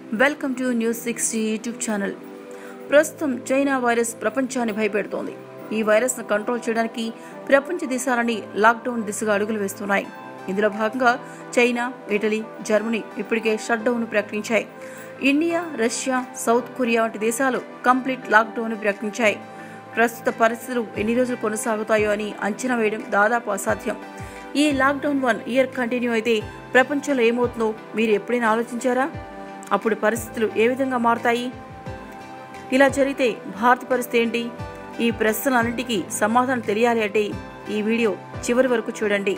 welcome to news sixty YouTube channel ప్రస్తుతం China virus ప్రపంచాన్ని భయపెడుతోంది ఈ వైరస్ను కంట్రోల్ చేయడానికి ప్రపంచ దేశాలని లాక్డౌన్ దిశగా అడుగులు వేస్తున్నాయి ఇందులో భాగంగా చైనా ఇటలీ జర్మనీ ఇప్పటికే షట్ డౌన్ ప్రకటించాయి ఇండియా రష్యా సౌత్ కొరియా వంటి దేశాలు కంప్లీట్ లాక్డౌన్ ప్రకటించాయి ప్రస్తుత పరిస్థితులు ఎన్ని రోజులు కొనసాగుతాయో అని అంచనా వేయడం దాదాపు అసాధ్యం ఈ లాక్డౌన్ వన్ ఇయర్ కంటిన్యూ అయితే ప్రపంచంలో ఏమవుతుందో మీరు ఎప్పుడైనా ఆలోచించారా అప్పుడు పరిస్థితులు ఏ విధంగా మారుతాయి ఇలా జరిగితే భారత పరిస్థితి ఏంటి ఈ ప్రశ్నలన్నింటికీ సమాధానం తెలియాలి అంటే ఈ వీడియో చివరి వరకు చూడండి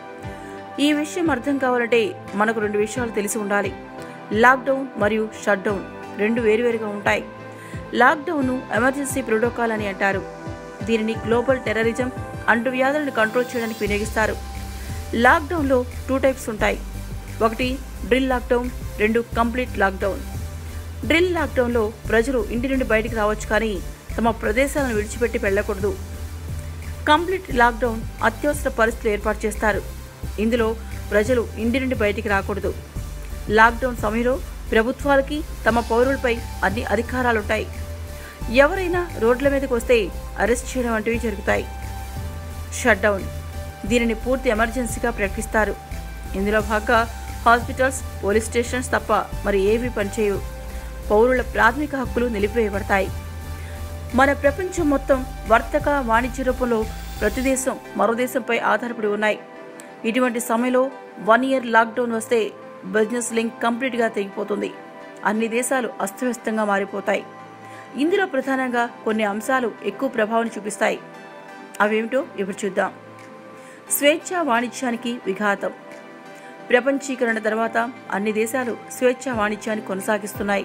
ఈ విషయం అర్థం కావాలంటే మనకు రెండు విషయాలు తెలిసి ఉండాలి లాక్డౌన్ మరియు షట్ డౌన్ రెండు వేరువేరుగా ఉంటాయి లాక్డౌన్ను ఎమర్జెన్సీ ప్రోటోకాల్ అని అంటారు దీనిని గ్లోబల్ టెర్రరిజం అంటువ్యాధులను కంట్రోల్ చేయడానికి వినియోగిస్తారు లాక్డౌన్లో టూ టైప్స్ ఉంటాయి ఒకటి డ్రిల్ లాక్డౌన్ రెండు కంప్లీట్ లాక్డౌన్ డ్రిల్ లాక్డౌన్లో ప్రజలు ఇంటి నుండి బయటికి రావచ్చు కానీ తమ ప్రదేశాలను విడిచిపెట్టి వెళ్ళకూడదు కంప్లీట్ లాక్డౌన్ అత్యవసర పరిస్థితులు ఏర్పాటు చేస్తారు ఇందులో ప్రజలు ఇంటి నుండి బయటికి రాకూడదు లాక్డౌన్ సమయంలో ప్రభుత్వాలకి తమ పౌరులపై అన్ని అధికారాలుంటాయి ఎవరైనా రోడ్ల మీదకి వస్తే అరెస్ట్ చేయడం వంటివి జరుగుతాయి షట్ డౌన్ దీనిని పూర్తి ఎమర్జెన్సీగా ప్రకటిస్తారు ఇందులో భాగంగా హాస్పిటల్స్ పోలీస్ స్టేషన్స్ తప్ప మరి ఏవి పనిచేయవు పౌరుల ప్రాథమిక హక్కులు నిలిపివేయబడతాయి మన ప్రపంచం మొత్తం వర్తక వాణిజ్య రూపంలో ప్రతి దేశం మరో దేశంపై ఆధారపడి ఉన్నాయి ఇటువంటి సమయంలో వన్ ఇయర్ లాక్డౌన్ వస్తే బిజినెస్ లింక్ కంప్లీట్గా తెగిపోతుంది అన్ని దేశాలు అస్తవ్యస్తంగా మారిపోతాయి ఇందులో ప్రధానంగా కొన్ని అంశాలు ఎక్కువ ప్రభావం చూపిస్తాయి అవేమిటో ఇప్పుడు చూద్దాం స్వేచ్ఛ వాణిజ్యానికి విఘాతం ప్రపంచీకరణ తర్వాత అన్ని దేశాలు స్వేచ్ఛ వాణిజ్యాన్ని కొనసాగిస్తున్నాయి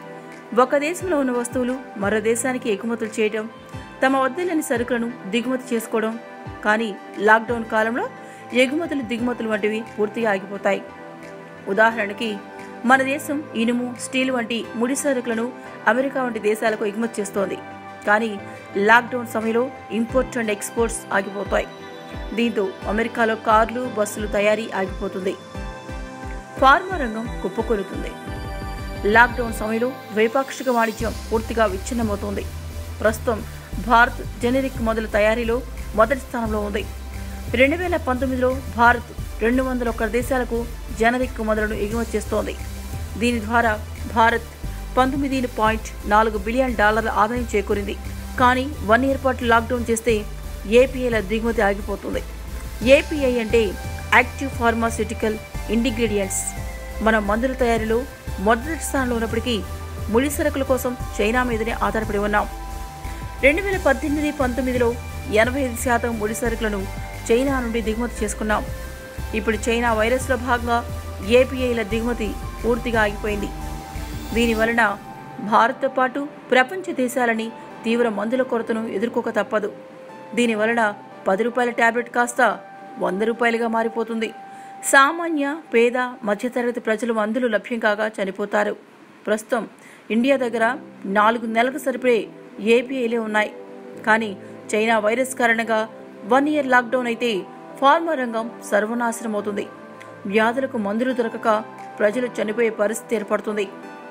ఒక దేశంలో ఉన్న వస్తువులు మరో దేశానికి ఎగుమతులు చేయడం తమ వద్ద లేని సరుకులను దిగుమతి చేసుకోవడం కానీ లాక్డౌన్ కాలంలో ఎగుమతులు దిగుమతులు వంటివి పూర్తిగా ఆగిపోతాయి ఉదాహరణకి మన దేశం ఇనుము స్టీల్ వంటి ముడి సరుకులను అమెరికా వంటి దేశాలకు ఎగుమతి చేస్తోంది కానీ లాక్డౌన్ సమయంలో ఇంపోర్ట్ అండ్ ఎక్స్పోర్ట్స్ ఆగిపోతాయి దీంతో అమెరికాలో కార్లు బస్సులు తయారీ ఆగిపోతుంది ఫార్మా రంగం కుప్పకూలుతుంది లాక్డౌన్ సమయంలో ద్వైపాక్షిక వాణిజ్యం పూర్తిగా విచ్ఛిన్నమవుతోంది ప్రస్తుతం భారత్ జెనరిక్ మొదల తయారీలో మొదటి స్థానంలో ఉంది రెండు వేల పంతొమ్మిదిలో భారత్ రెండు వందల ఒక్క దేశాలకు జెనరిక్ మొదలను ఎగుమతి చేస్తోంది దీని ద్వారా భారత్ పంతొమ్మిది పాయింట్ నాలుగు బిలియన్ డాలర్ల ఆదాయం చేకూరింది కానీ వన్ ఇయర్ పాటు లాక్డౌన్ చేస్తే ఏపీఐల దిగుమతి ఆగిపోతుంది ఏపీఐ అంటే యాక్టివ్ ఫార్మాస్యూటికల్ ఇండిగ్రీడియంట్స్ మన మందుల తయారీలో మొదటి స్థానంలో ఉన్నప్పటికీ ముడి సరుకుల కోసం చైనా మీదనే ఆధారపడి ఉన్నాం రెండు వేల పద్దెనిమిది పంతొమ్మిదిలో ఎనభై ఐదు శాతం ముడి సరుకులను చైనా నుండి దిగుమతి చేసుకున్నాం ఇప్పుడు చైనా వైరస్లో భాగంగా ఏపీఐల దిగుమతి పూర్తిగా ఆగిపోయింది దీని వలన భారత్తో పాటు ప్రపంచ దేశాలని తీవ్ర మందుల కొరతను ఎదుర్కోక తప్పదు దీని వలన పది రూపాయల టాబ్లెట్ కాస్త వంద రూపాయలుగా మారిపోతుంది సామాన్య పేద మధ్యతరగతి ప్రజలు మందులు లభ్యం కాగా చనిపోతారు ప్రస్తుతం ఇండియా దగ్గర నాలుగు నెలలకు సరిపడే ఏపీఐలే ఉన్నాయి కానీ చైనా వైరస్ కారణంగా వన్ ఇయర్ లాక్డౌన్ అయితే ఫార్మా రంగం సర్వనాశనం అవుతుంది వ్యాధులకు మందులు దొరకక ప్రజలు చనిపోయే పరిస్థితి ఏర్పడుతుంది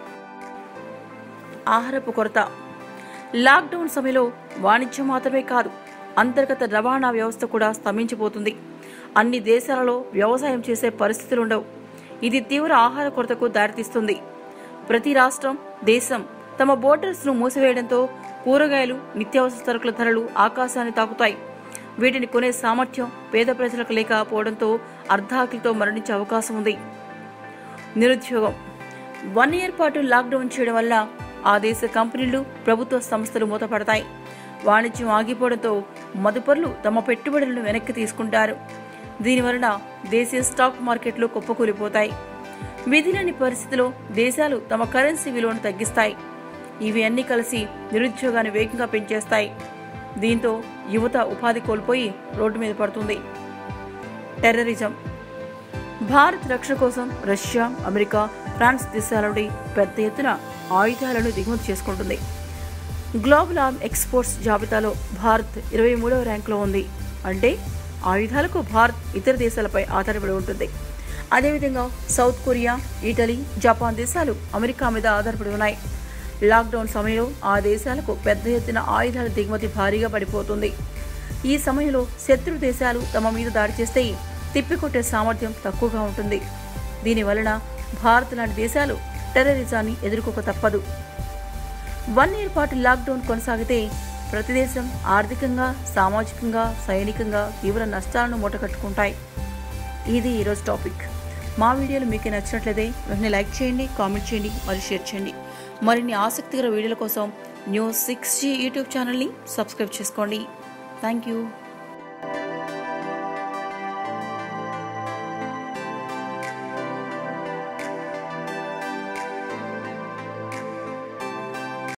ఆహారపు కొరత లాక్డౌన్ సమయంలో వాణిజ్యం మాత్రమే కాదు అంతర్గత రవాణా వ్యవస్థ కూడా స్తంభించిపోతుంది అన్ని దేశాలలో వ్యవసాయం చేసే పరిస్థితులుండవు ఇది తీవ్ర ఆహార కొరతకు దారితీస్తుంది ప్రతి రాష్ట్రం దేశం తమ బోర్డర్స్ ను మూసివేయడంతో కూరగాయలు నిత్యావసర సరుకుల ధరలు ఆకాశాన్ని తాకుతాయి వీటిని కొనే సామర్థ్యం పేద ప్రజలకు లేకపోవడంతో అర్ధాకిలితో మరణించే అవకాశం ఉంది నిరుద్యోగం వన్ ఇయర్ పాటు లాక్డౌన్ చేయడం వల్ల ఆ దేశ కంపెనీలు ప్రభుత్వ సంస్థలు మూతపడతాయి వాణిజ్యం ఆగిపోవడంతో మదుపరులు తమ పెట్టుబడులను వెనక్కి తీసుకుంటారు దీనివలన దేశీయ స్టాక్ మార్కెట్లు కుప్పకూలిపోతాయి విధిలేని పరిస్థితిలో దేశాలు తమ కరెన్సీ విలువను తగ్గిస్తాయి ఇవి అన్ని కలిసి నిరుద్యోగాన్ని వేగంగా పెంచేస్తాయి దీంతో యువత ఉపాధి కోల్పోయి రోడ్డు మీద పడుతుంది టెర్రరిజం భారత్ రక్షణ కోసం రష్యా అమెరికా ఫ్రాన్స్ దేశాల నుండి పెద్ద ఎత్తున ఆయుధాలను దిగుమతి చేసుకుంటుంది గ్లోబల్ ఆర్మ్ ఎక్స్పోర్ట్స్ జాబితాలో భారత్ ఇరవై మూడవ ర్యాంకులో ఉంది అంటే ఆయుధాలకు భారత్ ఇతర దేశాలపై ఆధారపడి ఉంటుంది అదేవిధంగా సౌత్ కొరియా ఇటలీ జపాన్ దేశాలు అమెరికా మీద ఆధారపడి ఉన్నాయి లాక్డౌన్ సమయంలో ఆ దేశాలకు పెద్ద ఎత్తున ఆయుధాల దిగుమతి భారీగా పడిపోతుంది ఈ సమయంలో శత్రు దేశాలు తమ మీద దాడి చేస్తే తిప్పికొట్టే సామర్థ్యం తక్కువగా ఉంటుంది దీని వలన భారత్ లాంటి దేశాలు టెర్రరిజాన్ని ఎదుర్కోక తప్పదు వన్ ఇయర్ పాటు లాక్డౌన్ కొనసాగితే ప్రతి దేశం ఆర్థికంగా సామాజికంగా సైనికంగా తీవ్ర నష్టాలను మూటకట్టుకుంటాయి ఇది ఈరోజు టాపిక్ మా వీడియోలు మీకు నచ్చినట్లయితే వెంటనే లైక్ చేయండి కామెంట్ చేయండి మరియు షేర్ చేయండి మరిన్ని ఆసక్తికర వీడియోల కోసం న్యూస్ సిక్స్ జీ యూట్యూబ్ ఛానల్ని సబ్స్క్రైబ్ చేసుకోండి థ్యాంక్ యూ